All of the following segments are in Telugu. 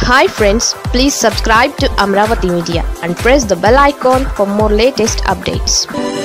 hi friends please subscribe to Amaravati media and press the bell icon for more latest updates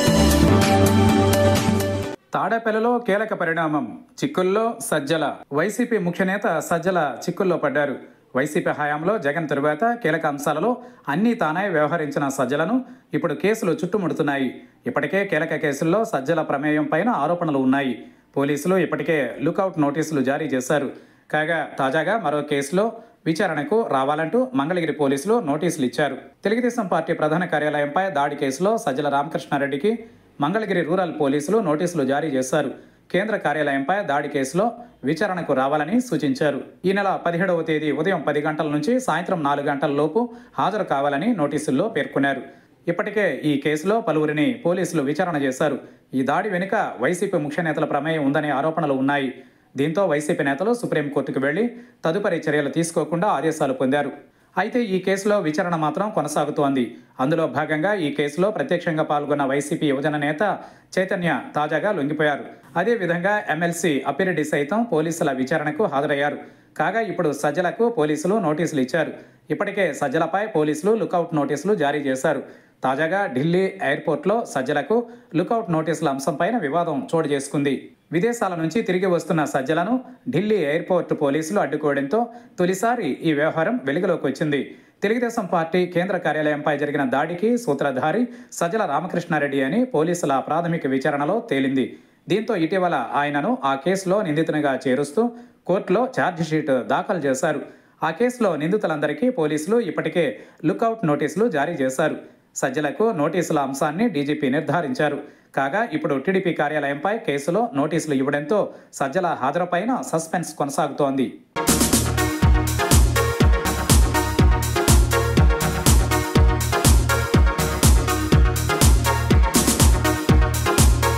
తాడేపల్లిలో కీలక పరిణామం చిక్కుల్లో సజ్జల వైసీపీ ముఖ్య నేత సజ్జల చిక్కుల్లో పడ్డారు వైసీపీ హయాంలో జగన్ తరువాత కీలక అంశాలలో అన్నీ తానే వ్యవహరించిన సజ్జలను ఇప్పుడు కేసులు చుట్టుముడుతున్నాయి ఇప్పటికే కీలక కేసుల్లో సజ్జల ప్రమేయం పైన ఆరోపణలు ఉన్నాయి పోలీసులు ఇప్పటికే లుకౌట్ నోటీసులు జారీ చేశారు కాగా తాజాగా మరో కేసులో విచారణకు రావాలంటూ మంగళగిరి పోలీసులు నోటీసులు ఇచ్చారు తెలుగుదేశం పార్టీ ప్రధాన కార్యాలయంపై దాడి కేసులో సజ్జల రామకృష్ణారెడ్డికి మంగళగిరి రూరల్ పోలీసులు నోటీసులు జారీ చేశారు కేంద్ర కార్యాలయంపై దాడి కేసులో విచారణకు రావాలని సూచించారు ఈ నెల పదిహేడవ తేదీ ఉదయం పది గంటల నుంచి సాయంత్రం నాలుగు గంటల లోపు హాజరు కావాలని నోటీసుల్లో పేర్కొన్నారు ఇప్పటికే ఈ కేసులో పలువురిని పోలీసులు విచారణ చేశారు ఈ దాడి వెనుక వైసీపీ ముఖ్య నేతల ప్రమేయం ఉందనే ఆరోపణలు ఉన్నాయి దీంతో వైసీపీ నేతలు సుప్రీంకోర్టుకు వెళ్లి తదుపరి చర్యలు తీసుకోకుండా ఆదేశాలు పొందారు అయితే ఈ కేసులో విచారణ మాత్రం కొనసాగుతోంది అందులో భాగంగా ఈ కేసులో ప్రత్యక్షంగా పాల్గొన్న వైసీపీ యువజన నేత చైతన్య తాజాగా లొంగిపోయారు అదేవిధంగా ఎమ్మెల్సీ అప్పిరెడ్డి సైతం పోలీసుల విచారణకు హాజరయ్యారు కాగా ఇప్పుడు సజ్జలకు పోలీసులు నోటీసులు ఇచ్చారు ఇప్పటికే సజ్జలపై పోలీసులు లుకౌట్ నోటీసులు జారీ చేశారు తాజాగా ఢిల్లీ ఎయిర్పోర్ట్లో సజ్జలకు లుకౌట్ నోటీసుల అంశంపైన వివాదం చోటు చేసుకుంది విదేశాల నుంచి తిరిగి వస్తున్న సజ్జలను ఢిల్లీ ఎయిర్పోర్ట్ పోలీసులు అడ్డుకోవడంతో తొలిసారి ఈ వ్యవహారం వెలుగులోకి వచ్చింది తెలుగుదేశం పార్టీ కేంద్ర కార్యాలయంపై జరిగిన దాడికి సూత్రధారి సజ్జల రామకృష్ణారెడ్డి అని పోలీసుల ప్రాథమిక విచారణలో తేలింది దీంతో ఇటీవల ఆయనను ఆ కేసులో నిందితునిగా చేరుస్తూ కోర్టులో ఛార్జిషీట్ దాఖలు చేశారు ఆ కేసులో నిందితులందరికీ పోలీసులు ఇప్పటికే లుకౌట్ నోటీసులు జారీ చేశారు సజ్జలకు నోటీసుల అంశాన్ని డీజీపీ నిర్ధారించారు కాగా ఇప్పుడు టీడీపీ కార్యాలయంపై కేసులో నోటీసులు ఇవ్వడంతో సజ్జల హాజరుపైన సస్పెన్స్ కొనసాగుతోంది